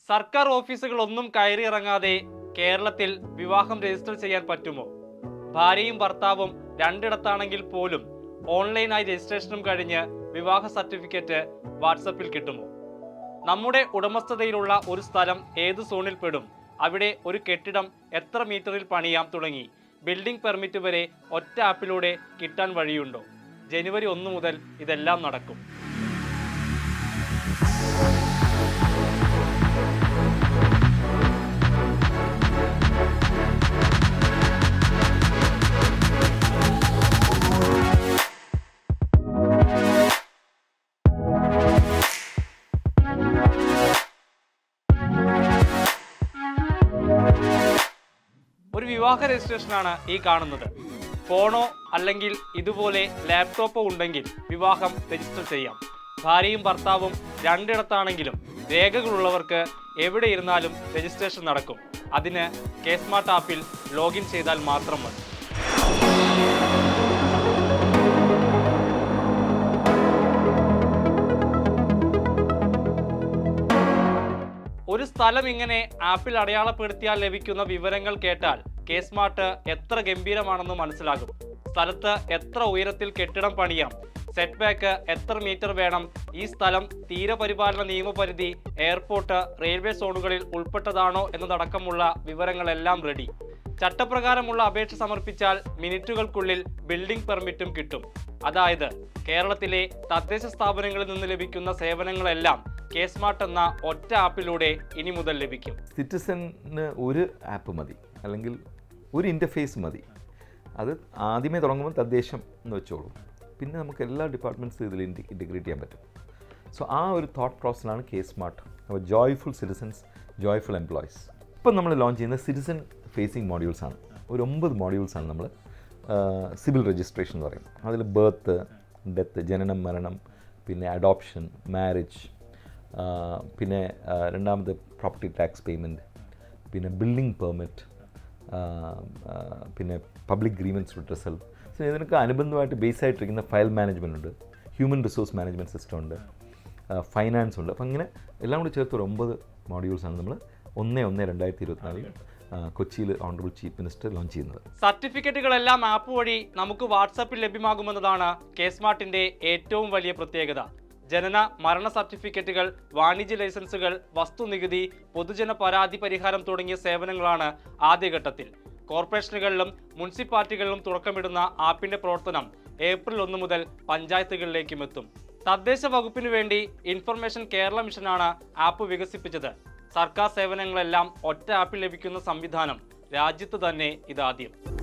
സർക്കാർ ഓഫീസുകളൊന്നും കയറിയിറങ്ങാതെ കേരളത്തിൽ വിവാഹം രജിസ്റ്റർ ചെയ്യാൻ പറ്റുമോ ഭാര്യയും ഭർത്താവും രണ്ടിടത്താണെങ്കിൽ പോലും ഓൺലൈനായി രജിസ്ട്രേഷനും കഴിഞ്ഞ് വിവാഹ സർട്ടിഫിക്കറ്റ് വാട്സപ്പിൽ കിട്ടുമോ നമ്മുടെ ഉടമസ്ഥതയിലുള്ള ഒരു സ്ഥലം ഏത് സോണിൽ പെടും അവിടെ ഒരു കെട്ടിടം എത്ര മീറ്ററിൽ പണിയാം തുടങ്ങി ബിൽഡിംഗ് പെർമിറ്റ് വരെ ഒറ്റ ആപ്പിലൂടെ കിട്ടാൻ വഴിയുണ്ടോ ജനുവരി ഒന്ന് മുതൽ ഇതെല്ലാം നടക്കും ഒരു വിവാഹ രജിസ്ട്രേഷനാണ് ഈ കാണുന്നത് ഫോണോ അല്ലെങ്കിൽ ഇതുപോലെ ലാപ്ടോപ്പോ ഉണ്ടെങ്കിൽ വിവാഹം രജിസ്റ്റർ ചെയ്യാം ഭാര്യയും ഭർത്താവും രണ്ടിടത്താണെങ്കിലും രേഖകളുള്ളവർക്ക് എവിടെ ഇരുന്നാലും രജിസ്ട്രേഷൻ നടക്കും അതിന് കെ സ്മാർട്ട് ആപ്പിൽ ലോഗിൻ ചെയ്താൽ മാത്രം മതി ഒരു സ്ഥലം ഇങ്ങനെ ആപ്പിൽ അടയാളപ്പെടുത്തിയാൽ ലഭിക്കുന്ന വിവരങ്ങൾ കേട്ടാൽ കെ സ്മാർട്ട് എത്ര ഗംഭീരമാണെന്ന് മനസ്സിലാകും സ്ഥലത്ത് എത്ര ഉയരത്തിൽ കെട്ടിടം പണിയാം സെറ്റ് ബാക്ക് എത്ര മീറ്റർ വേണം ഈ സ്ഥലം തീരപരിപാലന നിയമപരിധി എയർപോർട്ട് റെയിൽവേ സോണുകളിൽ ഉൾപ്പെട്ടതാണോ എന്നതടക്കമുള്ള വിവരങ്ങളെല്ലാം റെഡി ചട്ടപ്രകാരമുള്ള അപേക്ഷ സമർപ്പിച്ചാൽ മിനിറ്റുകൾക്കുള്ളിൽ ബിൽഡിംഗ് പെർമിറ്റും കിട്ടും അതായത് കേരളത്തിലെ തദ്ദേശ സ്ഥാപനങ്ങളിൽ നിന്ന് ലഭിക്കുന്ന സേവനങ്ങളെല്ലാം കെ സ്മാർട്ട് എന്ന ഒറ്റ ആപ്പിലൂടെ ഇനി മുതൽ ലഭിക്കും സിറ്റിസന് ഒരു ആപ്പ് മതി അല്ലെങ്കിൽ ഒരു ഇൻ്റർഫേസ് മതി അത് ആദ്യമേ തുടങ്ങുമ്പോൾ തദ്ദേശം എന്ന് വെച്ചോളൂ പിന്നെ നമുക്ക് എല്ലാ ഡിപ്പാർട്ട്മെൻറ്റ്സും ഇതിൽ ഇൻറ്റിഗ്രേറ്റ് ചെയ്യാൻ പറ്റും സോ ആ ഒരു തോട്ട് പ്രോസസ്സിലാണ് കെ സ്മാർട്ട് അപ്പോൾ ജോയ്ഫുൾ സിറ്റിസൻസ് ജോയ്ഫുൾ എംപ്ലോയീസ് ഇപ്പം നമ്മൾ ലോഞ്ച് ചെയ്യുന്ന സിറ്റിസൺ ഫേസിങ് മോഡ്യൂൾസ് ആണ് ഒരു ഒമ്പത് മോഡ്യൂൾസ് ആണ് നമ്മൾ സിവിൽ രജിസ്ട്രേഷൻ എന്ന് പറയും അതിൽ ബർത്ത് ഡെത്ത് ജനനം മരണം പിന്നെ അഡോപ്ഷൻ മാരേജ് പിന്നെ ആ, രണ്ടാമത് പ്രോപ്പർട്ടി ടാക്സ് പേയ്മെൻറ്റ് പിന്നെ ബിൽഡിംഗ് പെർമിറ്റ് പിന്നെ പബ്ലിക് ഗ്രീവൻസ് റിട്രസൽ സോ ഇതിനൊക്കെ അനുബന്ധമായിട്ട് ബേസ് ആയിട്ടിരിക്കുന്ന ഫയൽ മാനേജ്മെൻ്റ് ഉണ്ട് ഹ്യൂമൻ റിസോഴ്സ് മാനേജ്മെൻറ്റ് സിസ്റ്റം ഉണ്ട് ഫൈനാൻസ് ഉണ്ട് അപ്പോൾ ഇങ്ങനെ എല്ലാം കൂടി ചേർത്ത് ഒരു ഒമ്പത് മോഡ്യൂൾസാണ് നമ്മൾ ഒന്ന് ഒന്ന് രണ്ടായിരത്തി ഇരുപത്തിനാലിൽ കൊച്ചിയിൽ ഓണറബിൾ ചീഫ് മിനിസ്റ്റർ ലോഞ്ച് ചെയ്യുന്നത് സർട്ടിഫിക്കറ്റുകളെല്ലാം ആപ്പ് വഴി നമുക്ക് വാട്സാപ്പിൽ ലഭ്യമാകുമെന്നതാണ് കെ സ്മാർട്ടിന്റെ ഏറ്റവും വലിയ പ്രത്യേകത ജനന മരണ സർട്ടിഫിക്കറ്റുകൾ വാണിജ്യ ലൈസൻസുകൾ വസ്തുനികുതി പൊതുജന പരാതി പരിഹാരം തുടങ്ങിയ സേവനങ്ങളാണ് ആദ്യഘട്ടത്തിൽ കോർപ്പറേഷനുകളിലും മുനിസിപ്പാലിറ്റികളിലും തുറക്കമിടുന്ന ആപ്പിന്റെ പ്രവർത്തനം ഏപ്രിൽ ഒന്ന് മുതൽ പഞ്ചായത്തുകളിലേക്കും എത്തും തദ്ദേശ വകുപ്പിനു വേണ്ടി ഇൻഫർമേഷൻ കേരള മിഷനാണ് ആപ്പ് വികസിപ്പിച്ചത് സർക്കാർ സേവനങ്ങളെല്ലാം ഒറ്റ ആപ്പിൽ ലഭിക്കുന്ന സംവിധാനം രാജ്യത്ത് തന്നെ ഇതാദ്യം